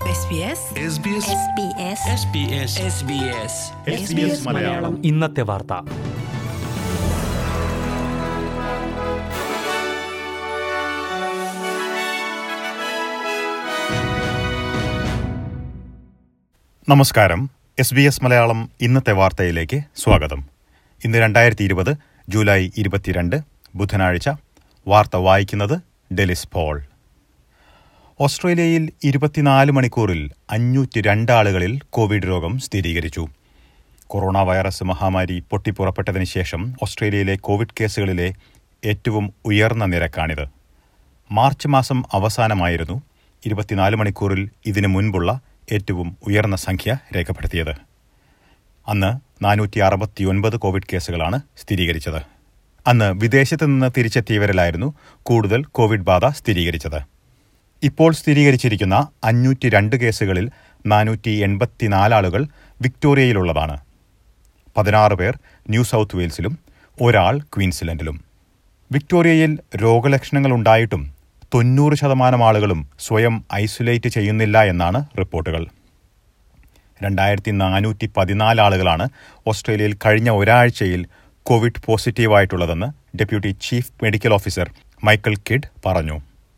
SBS SBS Malayalam ഇന്നത്തെ വാർത്ത നമസ്കാരം എസ് ബി എസ് മലയാളം ഇന്നത്തെ വാർത്തയിലേക്ക് സ്വാഗതം ഇന്ന് രണ്ടായിരത്തി ഇരുപത് ജൂലൈ ഇരുപത്തിരണ്ട് ബുധനാഴ്ച വാർത്ത വായിക്കുന്നത് ഡെലിസ് പോൾ ഓസ്ട്രേലിയയിൽ ഇരുപത്തിനാല് മണിക്കൂറിൽ അഞ്ഞൂറ്റി രണ്ട് ആളുകളിൽ കോവിഡ് രോഗം സ്ഥിരീകരിച്ചു കൊറോണ വൈറസ് മഹാമാരി പൊട്ടിപ്പുറപ്പെട്ടതിന് ശേഷം ഓസ്ട്രേലിയയിലെ കോവിഡ് കേസുകളിലെ ഏറ്റവും ഉയർന്ന നിരക്കാണിത് മാർച്ച് മാസം അവസാനമായിരുന്നു ഇരുപത്തിനാല് മണിക്കൂറിൽ ഇതിനു മുൻപുള്ള ഏറ്റവും ഉയർന്ന സംഖ്യ രേഖപ്പെടുത്തിയത് അന്ന് നാനൂറ്റി അറുപത്തിയൊൻപത് കോവിഡ് കേസുകളാണ് സ്ഥിരീകരിച്ചത് അന്ന് വിദേശത്ത് നിന്ന് തിരിച്ചെത്തിയവരിലായിരുന്നു കൂടുതൽ കോവിഡ് ബാധ സ്ഥിരീകരിച്ചത് ഇപ്പോൾ സ്ഥിരീകരിച്ചിരിക്കുന്ന അഞ്ഞൂറ്റി രണ്ട് കേസുകളിൽ നാനൂറ്റി എൺപത്തിനാല് ആളുകൾ വിക്ടോറിയയിലുള്ളതാണ് പതിനാറ് പേർ ന്യൂ സൗത്ത് വെയിൽസിലും ഒരാൾ ക്വീൻസ്ലൻഡിലും വിക്ടോറിയയിൽ രോഗലക്ഷണങ്ങൾ ഉണ്ടായിട്ടും തൊണ്ണൂറ് ശതമാനം ആളുകളും സ്വയം ഐസൊലേറ്റ് ചെയ്യുന്നില്ല എന്നാണ് റിപ്പോർട്ടുകൾ രണ്ടായിരത്തി നാനൂറ്റി പതിനാല് ആളുകളാണ് ഓസ്ട്രേലിയയിൽ കഴിഞ്ഞ ഒരാഴ്ചയിൽ കോവിഡ് പോസിറ്റീവായിട്ടുള്ളതെന്ന് deputy chief medical officer Michael Kidd പറഞ്ഞു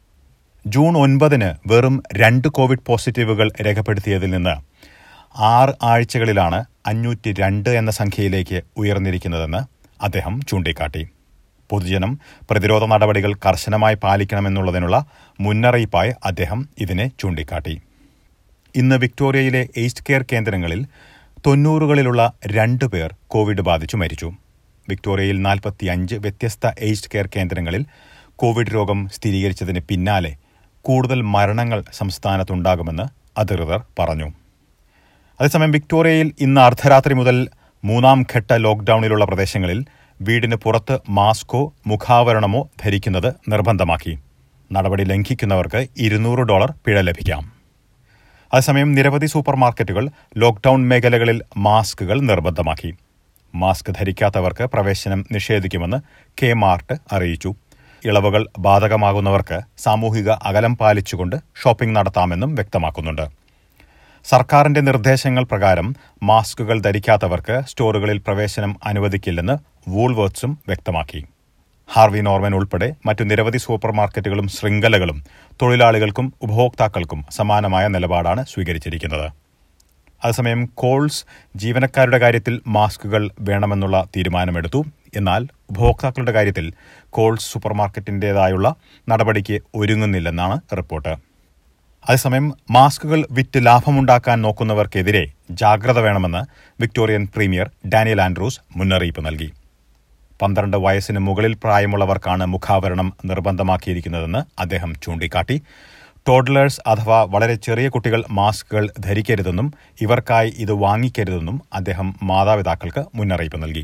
ജൂൺ ഒൻപതിന് വെറും രണ്ട് കോവിഡ് പോസിറ്റീവുകൾ രേഖപ്പെടുത്തിയതിൽ നിന്ന് ആറ് ആഴ്ചകളിലാണ് അഞ്ഞൂറ്റി രണ്ട് എന്ന സംഖ്യയിലേക്ക് ഉയർന്നിരിക്കുന്നതെന്ന് അദ്ദേഹം ചൂണ്ടിക്കാട്ടി പൊതുജനം പ്രതിരോധ നടപടികൾ കർശനമായി പാലിക്കണമെന്നുള്ളതിനുള്ള മുന്നറിയിപ്പായി അദ്ദേഹം ഇതിനെ ചൂണ്ടിക്കാട്ടി ഇന്ന് വിക്ടോറിയയിലെ എയ്സ്റ്റ് കെയർ കേന്ദ്രങ്ങളിൽ തൊണ്ണൂറുകളിലുള്ള രണ്ട് പേർ കോവിഡ് ബാധിച്ചു മരിച്ചു വിക്ടോറിയയിൽ നാൽപ്പത്തി അഞ്ച് വ്യത്യസ്ത എയ്സ്റ്റ് കെയർ കേന്ദ്രങ്ങളിൽ കോവിഡ് രോഗം സ്ഥിരീകരിച്ചതിന് പിന്നാലെ കൂടുതൽ മരണങ്ങൾ സംസ്ഥാനത്തുണ്ടാകുമെന്ന് അധികൃതർ പറഞ്ഞു അതേസമയം വിക്ടോറിയയിൽ ഇന്ന് അർദ്ധരാത്രി മുതൽ മൂന്നാം ഘട്ട ലോക്ഡൌണിലുള്ള പ്രദേശങ്ങളിൽ വീടിന് പുറത്ത് മാസ്കോ മുഖാവരണമോ ധരിക്കുന്നത് നിർബന്ധമാക്കി നടപടി ലംഘിക്കുന്നവർക്ക് ഇരുന്നൂറ് ഡോളർ പിഴ ലഭിക്കാം അതേസമയം നിരവധി സൂപ്പർ മാർക്കറ്റുകൾ ലോക്ഡൌൺ മേഖലകളിൽ മാസ്കുകൾ നിർബന്ധമാക്കി മാസ്ക് ധരിക്കാത്തവർക്ക് പ്രവേശനം നിഷേധിക്കുമെന്ന് കെ മാർട്ട് അറിയിച്ചു ഇളവുകൾ ബാധകമാകുന്നവർക്ക് സാമൂഹിക അകലം പാലിച്ചുകൊണ്ട് ഷോപ്പിംഗ് നടത്താമെന്നും വ്യക്തമാക്കുന്നുണ്ട് സർക്കാരിന്റെ നിർദ്ദേശങ്ങൾ പ്രകാരം മാസ്കുകൾ ധരിക്കാത്തവർക്ക് സ്റ്റോറുകളിൽ പ്രവേശനം അനുവദിക്കില്ലെന്ന് വൂൾവേർട്സും വ്യക്തമാക്കി ഹാർവി നോർമൻ ഉൾപ്പെടെ മറ്റു നിരവധി സൂപ്പർ മാർക്കറ്റുകളും ശൃംഖലകളും തൊഴിലാളികൾക്കും ഉപഭോക്താക്കൾക്കും സമാനമായ നിലപാടാണ് സ്വീകരിച്ചിരിക്കുന്നത് അതേസമയം കോൾസ് ജീവനക്കാരുടെ കാര്യത്തിൽ മാസ്കുകൾ വേണമെന്നുള്ള തീരുമാനമെടുത്തു എന്നാൽ ഉപഭോക്താക്കളുടെ കാര്യത്തിൽ കോൾസ് സൂപ്പർമാർക്കറ്റിന്റേതായുള്ള നടപടിക്ക് ഒരുങ്ങുന്നില്ലെന്നാണ് റിപ്പോർട്ട് അതേസമയം മാസ്കുകൾ വിറ്റ് ലാഭമുണ്ടാക്കാൻ നോക്കുന്നവർക്കെതിരെ ജാഗ്രത വേണമെന്ന് വിക്ടോറിയൻ പ്രീമിയർ ഡാനിയൽ ആൻഡ്രൂസ് മുന്നറിയിപ്പ് നൽകി പന്ത്രണ്ട് വയസ്സിന് മുകളിൽ പ്രായമുള്ളവർക്കാണ് മുഖാവരണം നിർബന്ധമാക്കിയിരിക്കുന്നതെന്ന് അദ്ദേഹം ചൂണ്ടിക്കാട്ടി ടോഡ്ലേഴ്സ് അഥവാ വളരെ ചെറിയ കുട്ടികൾ മാസ്കുകൾ ധരിക്കരുതെന്നും ഇവർക്കായി ഇത് വാങ്ങിക്കരുതെന്നും അദ്ദേഹം മാതാപിതാക്കൾക്ക് മുന്നറിയിപ്പ് നൽകി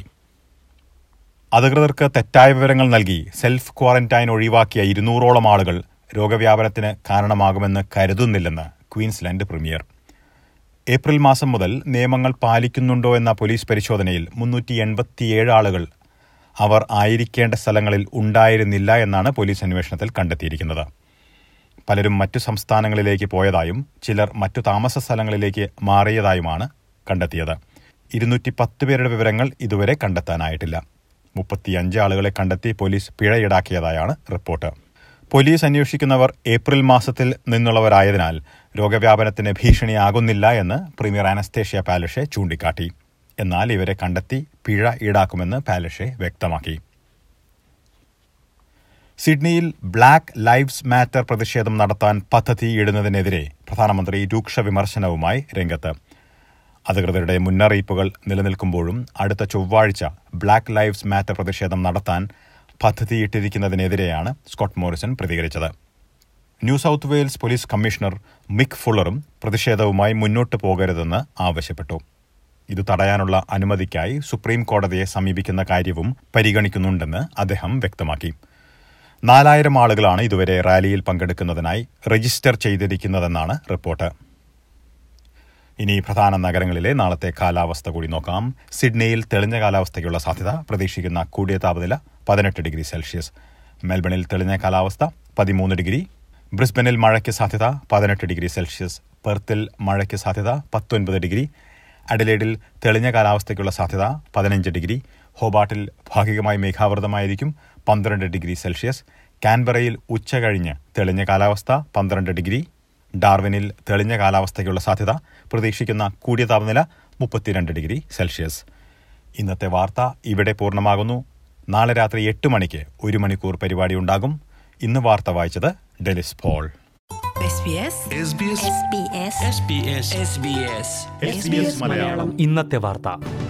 അധികൃതർക്ക് തെറ്റായ വിവരങ്ങൾ നൽകി സെൽഫ് ക്വാറന്റൈൻ ഒഴിവാക്കിയ ഇരുന്നൂറോളം ആളുകൾ രോഗവ്യാപനത്തിന് കാരണമാകുമെന്ന് കരുതുന്നില്ലെന്ന് ക്വീൻസ്ലാൻഡ് പ്രീമിയർ ഏപ്രിൽ മാസം മുതൽ നിയമങ്ങൾ പാലിക്കുന്നുണ്ടോ എന്ന പോലീസ് പരിശോധനയിൽ മുന്നൂറ്റി എൺപത്തിയേഴ് ആളുകൾ അവർ ആയിരിക്കേണ്ട സ്ഥലങ്ങളിൽ ഉണ്ടായിരുന്നില്ല എന്നാണ് പോലീസ് അന്വേഷണത്തിൽ കണ്ടെത്തിയിരിക്കുന്നത് പലരും മറ്റു സംസ്ഥാനങ്ങളിലേക്ക് പോയതായും ചിലർ മറ്റു താമസ സ്ഥലങ്ങളിലേക്ക് മാറിയതായുമാണ് കണ്ടെത്തിയത് ഇരുന്നൂറ്റി പത്ത് പേരുടെ വിവരങ്ങൾ ഇതുവരെ കണ്ടെത്താനായിട്ടില്ല മുപ്പത്തിയഞ്ച് ആളുകളെ കണ്ടെത്തി പോലീസ് പിഴ ഈടാക്കിയതായാണ് റിപ്പോർട്ട് പോലീസ് അന്വേഷിക്കുന്നവർ ഏപ്രിൽ മാസത്തിൽ നിന്നുള്ളവരായതിനാൽ രോഗവ്യാപനത്തിന് ഭീഷണിയാകുന്നില്ല എന്ന് പ്രീമിയർ അനസ്തേഷ്യ പാലഷെ ചൂണ്ടിക്കാട്ടി എന്നാൽ ഇവരെ കണ്ടെത്തി പിഴ ഈടാക്കുമെന്ന് പാലഷെ വ്യക്തമാക്കി സിഡ്നിയിൽ ബ്ലാക്ക് ലൈവ്സ് മാറ്റർ പ്രതിഷേധം നടത്താൻ പദ്ധതിയിടുന്നതിനെതിരെ പ്രധാനമന്ത്രി രൂക്ഷ വിമർശനവുമായി രംഗത്ത് അധികൃതരുടെ മുന്നറിയിപ്പുകൾ നിലനിൽക്കുമ്പോഴും അടുത്ത ചൊവ്വാഴ്ച ബ്ലാക്ക് ലൈവ്സ് മാറ്റർ പ്രതിഷേധം നടത്താൻ പദ്ധതിയിട്ടിരിക്കുന്നതിനെതിരെയാണ് സ്കോട്ട് മോറിസൺ പ്രതികരിച്ചത് New South Wales police commissioner Mick ഫുള്ളറും പ്രതിഷേധവുമായി മുന്നോട്ട് പോകരുതെന്ന് ആവശ്യപ്പെട്ടു ഇത് തടയാനുള്ള അനുമതിക്കായി സുപ്രീം കോടതിയെ സമീപിക്കുന്ന കാര്യവും പരിഗണിക്കുന്നുണ്ടെന്ന് അദ്ദേഹം വ്യക്തമാക്കി നാലായിരം ആളുകളാണ് ഇതുവരെ റാലിയിൽ പങ്കെടുക്കുന്നതിനായി രജിസ്റ്റർ ചെയ്തിരിക്കുന്നതെന്നാണ് റിപ്പോർട്ട് ഇനി പ്രധാന നഗരങ്ങളിലെ നാളത്തെ കാലാവസ്ഥ കൂടി നോക്കാം സിഡ്നിയിൽ തെളിഞ്ഞ കാലാവസ്ഥയ്ക്കുള്ള സാധ്യത പ്രതീക്ഷിക്കുന്ന കൂടിയ താപനില പതിനെട്ട് ഡിഗ്രി സെൽഷ്യസ് മെൽബണിൽ തെളിഞ്ഞ കാലാവസ്ഥ പതിമൂന്ന് ഡിഗ്രി ബ്രിസ്ബനിൽ മഴയ്ക്ക് സാധ്യത പതിനെട്ട് ഡിഗ്രി സെൽഷ്യസ് പെർത്തിൽ മഴയ്ക്ക് സാധ്യത പത്തൊൻപത് ഡിഗ്രി അഡലേഡിൽ തെളിഞ്ഞ കാലാവസ്ഥയ്ക്കുള്ള സാധ്യത പതിനഞ്ച് ഡിഗ്രി ഹോബാട്ടിൽ ഭാഗികമായി മേഘാവൃതമായിരിക്കും പന്ത്രണ്ട് ഡിഗ്രി സെൽഷ്യസ് കാൻബറയിൽ ഉച്ച കഴിഞ്ഞ് തെളിഞ്ഞ കാലാവസ്ഥ പന്ത്രണ്ട് ഡിഗ്രി ഡാർവിനിൽ തെളിഞ്ഞ കാലാവസ്ഥയ്ക്കുള്ള സാധ്യത പ്രതീക്ഷിക്കുന്ന കൂടിയ താപനില മുപ്പത്തിരണ്ട് ഡിഗ്രി സെൽഷ്യസ് ഇന്നത്തെ വാർത്ത ഇവിടെ പൂർണ്ണമാകുന്നു നാളെ രാത്രി എട്ട് മണിക്ക് ഒരു മണിക്കൂർ പരിപാടി ഉണ്ടാകും ഇന്ന് വാർത്ത വായിച്ചത് Delys Paul SBS SBS SBS SBS SBS SBS Malayalam ഇന്നത്തെ വാർത്ത